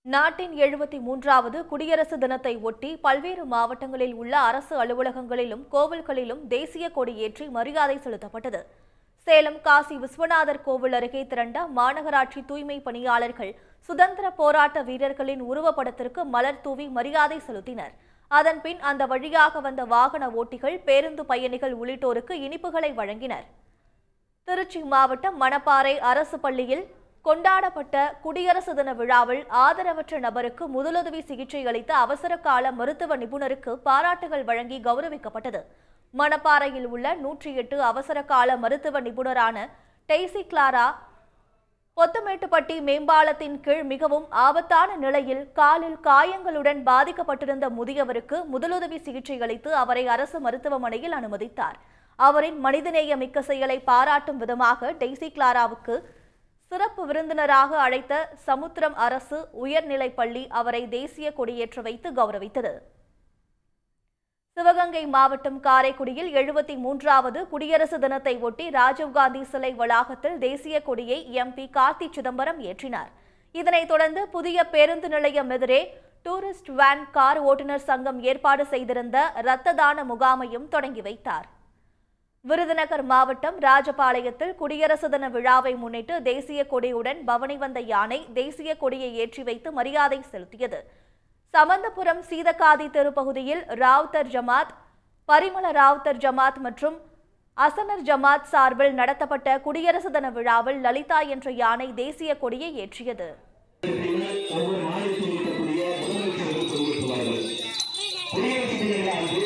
நாட்டின் எழுபத்தி மூன்றாவது குடியரசு தினத்தை ஒட்டி பல்வேறு மாவட்டங்களில் உள்ள அரசு அலுவலகங்களிலும் கோவில்களிலும் தேசிய கொடி ஏற்றி மரியாதை செலுத்தப்பட்டது சேலம் காசி விஸ்வநாதர் கோவில் அருகே திரண்ட மாநகராட்சி தூய்மை பணியாளர்கள் சுதந்திர போராட்ட வீரர்களின் உருவப்படத்திற்கு மலர் தூவி மரியாதை செலுத்தினர் அதன்பின் அந்த வழியாக வந்த வாகன ஓட்டிகள் பேருந்து பயணிகள் உள்ளிட்டோருக்கு இனிப்புகளை வழங்கினர் திருச்சி மாவட்டம் மணப்பாறை அரசு பள்ளியில் கொண்டாடப்பட்ட குடியரசு தின விழாவில் ஆதரவற்ற நபருக்கு முதலுதவி சிகிச்சை அளித்த அவசர கால மருத்துவ நிபுணருக்கு பாராட்டுகள் வழங்கி கௌரவிக்கப்பட்டது மணப்பாறையில் உள்ள நூற்றி எட்டு அவசர கால மருத்துவ நிபுணரான டெய்சி கிளாரா பொத்தமேட்டுப்பட்டி மேம்பாலத்தின் கீழ் மிகவும் ஆபத்தான நிலையில் காலில் காயங்களுடன் பாதிக்கப்பட்டிருந்த முதியவருக்கு முதலுதவி சிகிச்சை அளித்து அவரை அரசு மருத்துவமனையில் அனுமதித்தார் அவரின் மனிதநேய மிக்க செயலை பாராட்டும் விதமாக டெய்சி கிளாராவுக்கு சிறப்பு விருந்தினராக அழைத்த சமுத்திரம் அரசு உயர்நிலைப் பள்ளி அவரை தேசிய கொடியேற்ற வைத்து கௌரவித்தது சிவகங்கை மாவட்டம் காரைக்குடியில் எழுபத்தி மூன்றாவது குடியரசு தினத்தை ஒட்டி ராஜீவ்காந்தி சிலை வளாகத்தில் தேசிய கொடியை எம்பி கார்த்தி சிதம்பரம் ஏற்றினார் இதனைத் தொடர்ந்து புதிய பேருந்து நிலையம் எதிரே டூரிஸ்ட் வேன் கார் ஓட்டுநர் சங்கம் ஏற்பாடு செய்திருந்த இரத்த தான முகாமையும் தொடங்கி வைத்தார் விருதுநகர் மாவட்டம் ராஜபாளையத்தில் குடியரசு தின விழாவை முன்னிட்டு தேசிய கொடியுடன் பவனி வந்த யானை தேசிய கொடியை ஏற்றி வைத்து மரியாதை செலுத்தியது சமந்தபுரம் சீதக்காதி தெருப்பகுதியில் ராவுத்தர் ஜமாத் பரிமள ராவுத்தர் ஜமாத் மற்றும் அசனர் ஜமாத் சார்பில் நடத்தப்பட்ட குடியரசு தின விழாவில் லலிதா என்ற யானை தேசிய கொடியை ஏற்றியது ஒவ்வொரு மாநிலத்தில் இருக்கக்கூடிய முதலமைச்சர்கள் கொண்டிருக்கிறார்கள் குடியரசு தின விழாவில்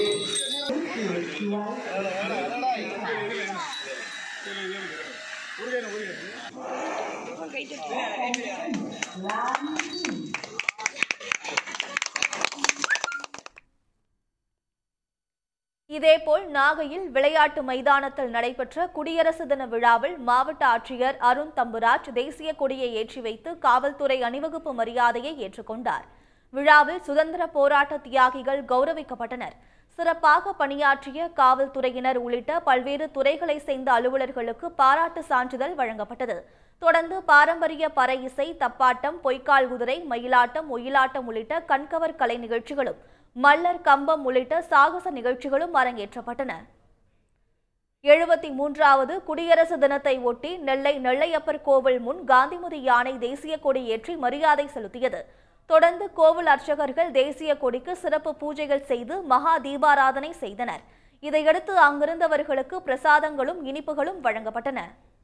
இதேபோல் நாகையில் விளையாட்டு மைதானத்தில் நடைபெற்ற குடியரசு தின விழாவில் மாவட்ட ஆட்சியர் அருண் தம்புராஜ் தேசிய கொடியை ஏற்றி வைத்து காவல்துறை அணிவகுப்பு மரியாதையை ஏற்றுக்கொண்டார் விழாவில் சுதந்திர போராட்ட தியாகிகள் கௌரவிக்கப்பட்டனர் சிறப்பாக பணியாற்றிய காவல்துறையினர் உள்ளிட்ட பல்வேறு துறைகளை சேர்ந்த அலுவலர்களுக்கு பாராட்டு சான்றிதழ் வழங்கப்பட்டது தொடர்ந்து பாரம்பரிய பறை இசை தப்பாட்டம் பொய்க்கால் குதிரை மயிலாட்டம் ஒயிலாட்டம் உள்ளிட்ட கண்கவர் கலை நிகழ்ச்சிகளும் மல்லர் கம்பம் உள்ளிட்ட சாகச நிகழ்ச்சிகளும் அரங்கேற்றப்பட்டன எழுபத்தி மூன்றாவது குடியரசு தினத்தை ஒட்டி நெல்லை நெல்லையப்பர் கோவில் முன் காந்திமதி யானை தேசிய கொடி ஏற்றி மரியாதை செலுத்தியது தொடர்ந்து கோவில் அர்ச்சகர்கள் தேசிய கொடிக்கு சிறப்பு பூஜைகள் செய்து மகா தீபாராதனை செய்தனர் இதையடுத்து அங்கிருந்தவர்களுக்கு பிரசாதங்களும் இனிப்புகளும் வழங்கப்பட்டன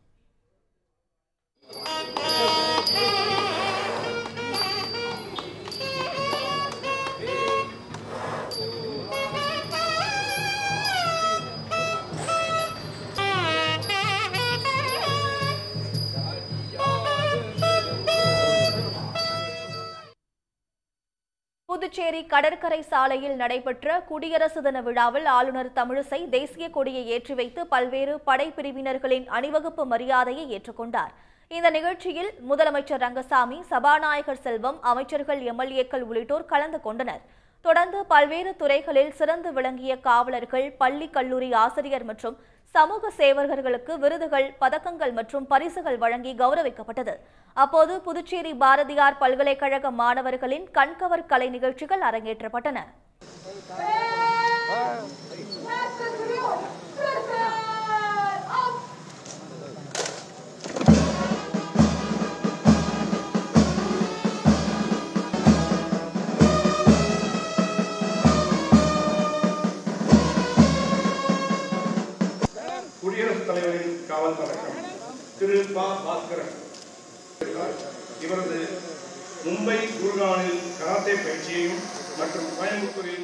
புதுச்சேரி கடற்கரை சாலையில் நடைபெற்ற குடியரசு தின விழாவில் ஆளுநர் தமிழிசை தேசிய கொடியை ஏற்றி வைத்து பல்வேறு படைப்பிரிவினர்களின் அணிவகுப்பு மரியாதையை ஏற்றுக்கொண்டார் இந்த நிகழ்ச்சியில் முதலமைச்சர் ரங்கசாமி சபாநாயகர் செல்வம் அமைச்சர்கள் எம்எல்ஏக்கள் உள்ளிட்டோர் கலந்து கொண்டனர் தொடர்ந்து பல்வேறு துறைகளில் சிறந்து விளங்கிய காவலர்கள் பள்ளி கல்லூரி ஆசிரியர் மற்றும் சமூக சேவகர்களுக்கு விருதுகள் பதக்கங்கள் மற்றும் பரிசுகள் வழங்கி கௌரவிக்கப்பட்டது அப்போது புதுச்சேரி பாரதியார் பல்கலைக்கழக மாணவர்களின் கண்கவர் கலை நிகழ்ச்சிகள் அரங்கேற்றப்பட்டன குடியரசுத் தலைவரின் காவல் பதக்கம் திரு ப பாஸ்கரன் இவரது மும்பை குர்கானில் கராத்தே பயிற்சியையும் மற்றும் கோயம்புத்தூரில்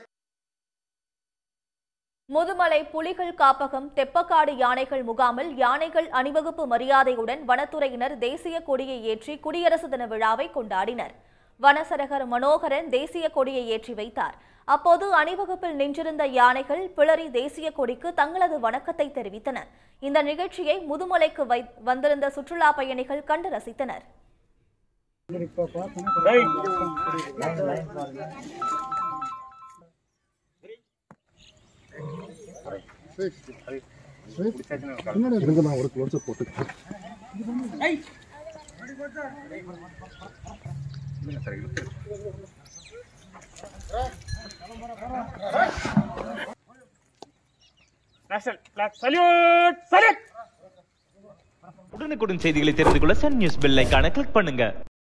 முதுமலை புலிகள் காப்பகம் தெப்பக்காடு யானைகள் முகாமில் யானைகள் அணிவகுப்பு மரியாதையுடன் வனத்துறையினர் தேசிய கொடியை ஏற்றி குடியரசு தின விழாவை கொண்டாடினர் வனசரகர் மனோகரன் தேசிய கொடியை ஏற்றி வைத்தார் அப்போது அணிவகுப்பில் நின்றிருந்த யானைகள் பிளரி தேசிய கொடிக்கு தங்களது வணக்கத்தை தெரிவித்தன இந்த நிகழ்ச்சியை முதுமலைக்கு வை வந்திருந்த சுற்றுலா பயணிகள் கண்டு ரசித்தனர் இருங்க நான் ஒரு க்ளோஸ் போட்டுக்கிறேன் இல்லைங்க சார் இழுத்து நேஷனல் பிளாக் சல்யூட் சல்யூட் உடனுக்குடன் செய்திகளை தெரிந்து கொள்ள சன் நியூஸ் பெல் ஐகானை கிளிக் பண்ணுங்க